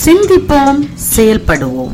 சிந்திப்போம் செயல்படுவோம்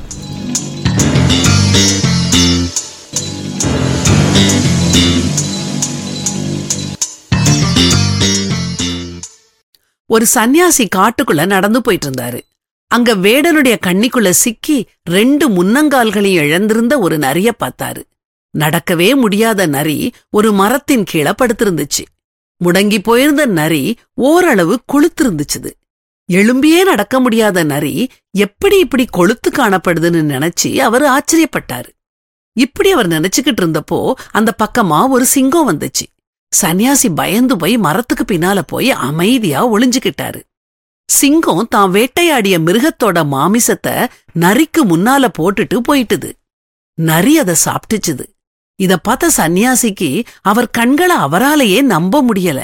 ஒரு சன்னியாசி காட்டுக்குள்ள நடந்து போயிட்டு இருந்தாரு அங்க வேடனுடைய கண்ணிக்குள்ள சிக்கி ரெண்டு முன்னங்கால்களையும் இழந்திருந்த ஒரு நரிய பார்த்தாரு நடக்கவே முடியாத நரி ஒரு மரத்தின் கீழே படுத்திருந்துச்சு முடங்கி போயிருந்த நரி ஓரளவு கொளுத்திருந்துச்சுது எழும்பியே நடக்க முடியாத நரி எப்படி இப்படி கொளுத்து காணப்படுதுன்னு நினைச்சு அவர் ஆச்சரியப்பட்டாரு இப்படி அவர் நினைச்சுக்கிட்டு இருந்தப்போ அந்த பக்கமா ஒரு சிங்கம் வந்துச்சு சன்னியாசி பயந்து போய் மரத்துக்கு பின்னால போய் அமைதியா ஒளிஞ்சுக்கிட்டாரு சிங்கம் தான் வேட்டையாடிய மிருகத்தோட மாமிசத்தை நரிக்கு முன்னால போட்டுட்டு போயிட்டுது நரி அதை சாப்பிட்டுச்சுது இத பார்த்த சன்னியாசிக்கு அவர் கண்களை அவராலேயே நம்ப முடியல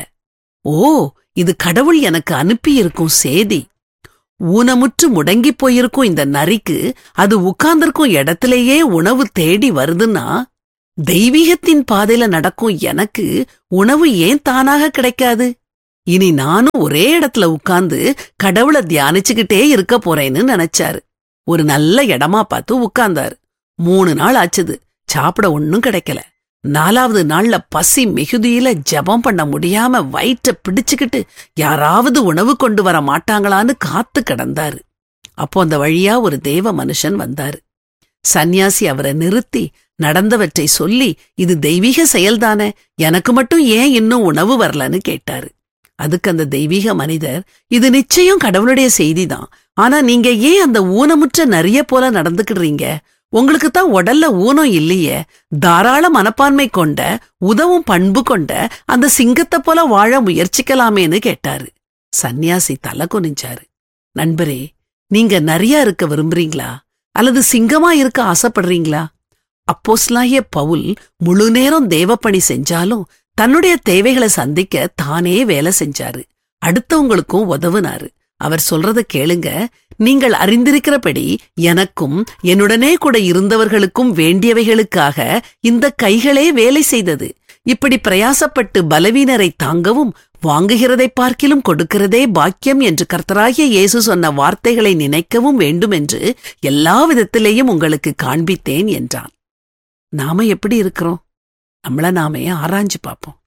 ஓ இது கடவுள் எனக்கு அனுப்பியிருக்கும் சேதி ஊனமுற்று முடங்கிப் போயிருக்கும் இந்த நரிக்கு அது உட்கார்ந்திருக்கும் இடத்திலேயே உணவு தேடி வருதுன்னா தெய்வீகத்தின் பாதையில நடக்கும் எனக்கு உணவு ஏன் தானாக கிடைக்காது இனி நானும் ஒரே இடத்துல உட்கார்ந்து கடவுளை தியானிச்சுக்கிட்டே இருக்க போறேன்னு நினைச்சாரு ஒரு நல்ல இடமா பார்த்து உட்கார்ந்தாரு மூணு நாள் ஆச்சுது சாப்பிட ஒன்னும் கிடைக்கல நாலாவது நாள்ல பசி மிகுதியில ஜெபம் பண்ண முடியாம வயிற்ற பிடிச்சுக்கிட்டு யாராவது உணவு கொண்டு வர மாட்டாங்களான்னு காத்து கிடந்தாரு அப்போ அந்த வழியா ஒரு தேவ மனுஷன் வந்தாரு சந்நியாசி அவரை நிறுத்தி நடந்தவற்றை சொல்லி இது தெய்வீக செயல்தானே எனக்கு மட்டும் ஏன் இன்னும் உணவு வரலன்னு கேட்டாரு அதுக்கு அந்த தெய்வீக மனிதர் இது நிச்சயம் கடவுளுடைய செய்திதான் ஆனா நீங்க ஏன் அந்த ஊனமுற்ற நரிய போல நடந்துக்கிடுறீங்க உங்களுக்கு தான் உடல்ல ஊனம் இல்லையே தாராள மனப்பான்மை கொண்ட உதவும் பண்பு கொண்ட அந்த சிங்கத்தை போல வாழ முயற்சிக்கலாமேன்னு கேட்டாரு சந்நியாசி தலை குனிஞ்சாரு நண்பரே நீங்க நரியா இருக்க விரும்புறீங்களா அல்லது சிங்கமா இருக்க ஆசைப்படுறீங்களா அப்போஸ்லாகிய பவுல் முழு நேரம் தேவப்பணி செஞ்சாலும் தன்னுடைய தேவைகளை சந்திக்க தானே வேலை செஞ்சாரு அடுத்தவங்களுக்கும் உதவுனாரு அவர் சொல்றத கேளுங்க நீங்கள் அறிந்திருக்கிறபடி எனக்கும் என்னுடனே கூட இருந்தவர்களுக்கும் வேண்டியவைகளுக்காக இந்த கைகளே வேலை செய்தது இப்படி பிரயாசப்பட்டு பலவீனரை தாங்கவும் வாங்குகிறதை பார்க்கிலும் கொடுக்கிறதே பாக்கியம் என்று கர்த்தராகிய இயேசு சொன்ன வார்த்தைகளை நினைக்கவும் வேண்டும் என்று எல்லா விதத்திலேயும் உங்களுக்கு காண்பித்தேன் என்றான் நாம எப்படி இருக்கிறோம் நம்மள நாமே ஆராய்ஞ்சு பார்ப்போம்